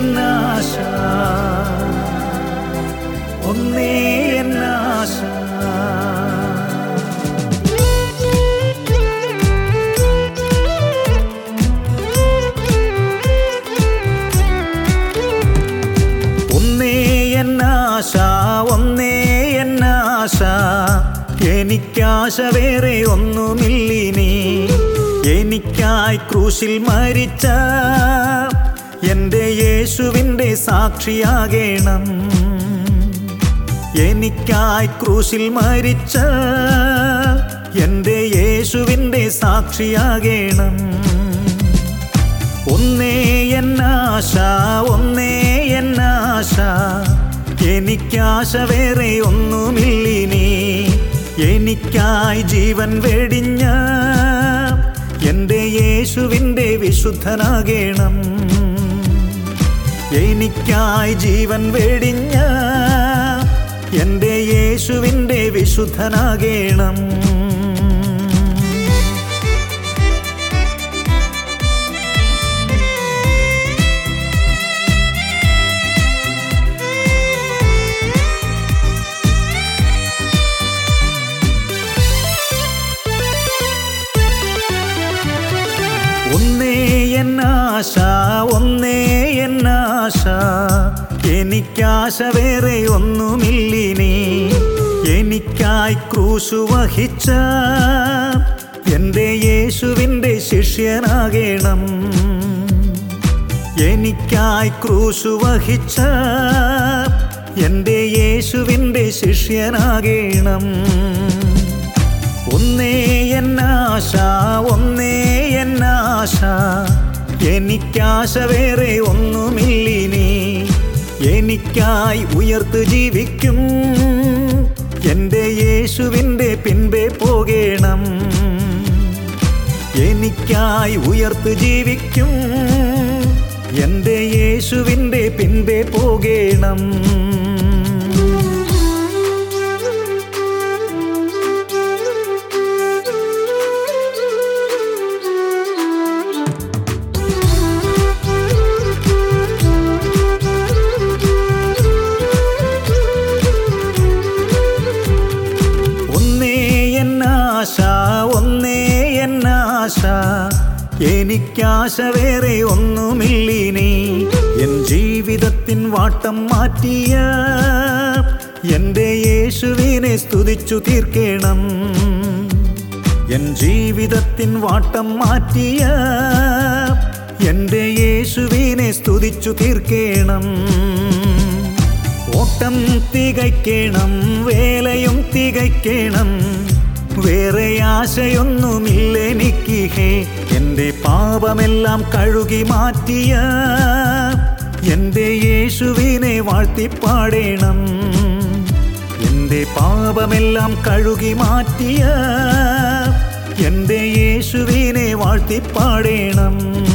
എന്നാശ ഒന്നേ എന്നാശ ഒന്നേ എന്നാശ ഒന്നേ എന്നാശ എനിക്കാശ വേറെ ഒന്നുമില്ലിനി എനിക്കായി ക്രൂശിൽ മരിച്ച എൻ്റെ യേശുവിൻ്റെ സാക്ഷിയാകേണം എനിക്കായി ക്രൂശിൽ മരിച്ച എൻ്റെ യേശുവിൻ്റെ സാക്ഷിയാകേണം ഒന്നേ എന്നാശ ഒന്നേ എന്നാശ എനിക്കാശ വേറെ ഒന്നുമില്ലിനി എനിക്കായി ജീവൻ വെടിഞ്ഞ എൻ്റെ യേശുവിൻ്റെ വിശുദ്ധനാകേണം എനിക്കായി ജീവൻ വെടിഞ്ഞ എൻ്റെ യേശുവിൻ്റെ വിശുദ്ധനാകേണം ഒന്നേ എന്നാശ ഒന്നേ എന്നാശ എനിക്കാശ വേറെ ഒന്നുമില്ലിനി എനിക്കായി ക്രൂശു വഹിച്ച എൻ്റെ യേശുവിൻ്റെ ശിഷ്യനാകേണം എനിക്കായി ക്രൂശു വഹിച്ച എൻ്റെ യേശുവിൻ്റെ ശിഷ്യനാകേണം ഒന്നേ എന്നാശ ഒന്നേ എന്നാശ എനിക്കാശ വേറെ ഒന്നുമില്ലിനി എനിക്കായി ഉയർത്ത് ജീവിക്കും എൻ്റെ യേശുവിൻ്റെ പിൻപേ പോകേണം എനിക്കായി ഉയർത്ത് ജീവിക്കും എൻ്റെ യേശുവിൻ്റെ പിൻപേ പോകേണം ഒന്നേ എന്നാശ ഒന്നേ എന്നാശ എനിക്കാശ വേറെ ഒന്നുമില്ലിനി എൻ ജീവിതത്തിൻ വാട്ടം മാറ്റിയ എൻ്റെ യേശുവിനെ സ്തുതിച്ചു തീർക്കേണം എൻ ജീവിതത്തിൻ വാട്ടം മാറ്റിയ എൻ്റെ യേശുവിനെ സ്തുതിച്ചു തീർക്കേണം ഓട്ടം തികയ്ക്കണം വേലയും തികയ്ക്കണം വേറെ ആശയൊന്നുമില്ല എനിക്ക് ഹേ എൻ്റെ പാപമെല്ലാം കഴുകി മാറ്റിയ എൻ്റെ യേശുവിനെ വാഴ്ത്തിപ്പാടേണം എൻ്റെ പാപമെല്ലാം കഴുകി മാറ്റിയ എൻ്റെ യേശുവിനെ വാഴ്ത്തിപ്പാടേണം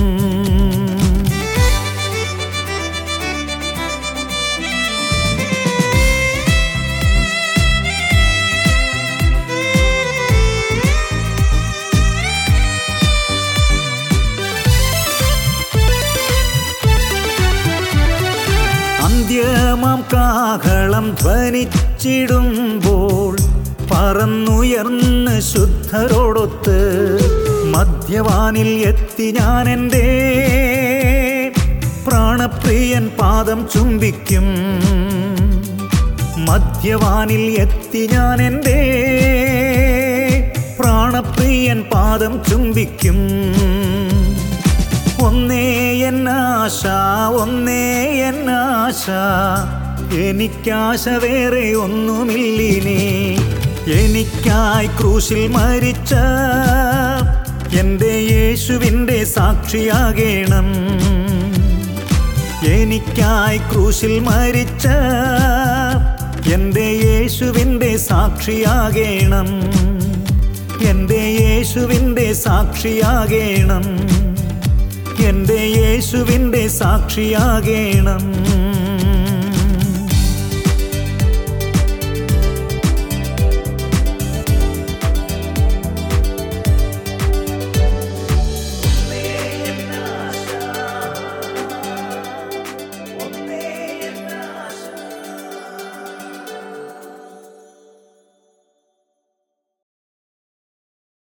അന്ത്യമാം കാഹളം ധ്വനിച്ചിടുമ്പോൾ പറന്നുയർന്ന് ശുദ്ധരോടൊത്ത് മധ്യവാനിൽ എത്തി ഞാൻ എൻ്റെ പ്രാണപ്രിയൻ പാദം ചുംബിക്കും മധ്യവാനിൽ എത്തി ഞാൻ എൻ്റെ പ്രാണപ്രിയൻ പാദം ചുംബിക്കും ഒന്നേ എന്നാശ ഒന്നേ എന്നാശ എനിക്കാശ വേറെ ഒന്നുമില്ലിനി എനിക്കായി ക്രൂശിൽ മരിച്ച എൻ്റെ യേശുവിൻ്റെ സാക്ഷിയാകേണം എനിക്കായി ക്രൂശിൽ മരിച്ച എൻ്റെ യേശുവിൻ്റെ സാക്ഷിയാകേണം എൻ്റെ യേശുവിൻ്റെ സാക്ഷിയാകേണം എൻ്റെ യേശുവിൻ്റെ സാക്ഷിയാകേണം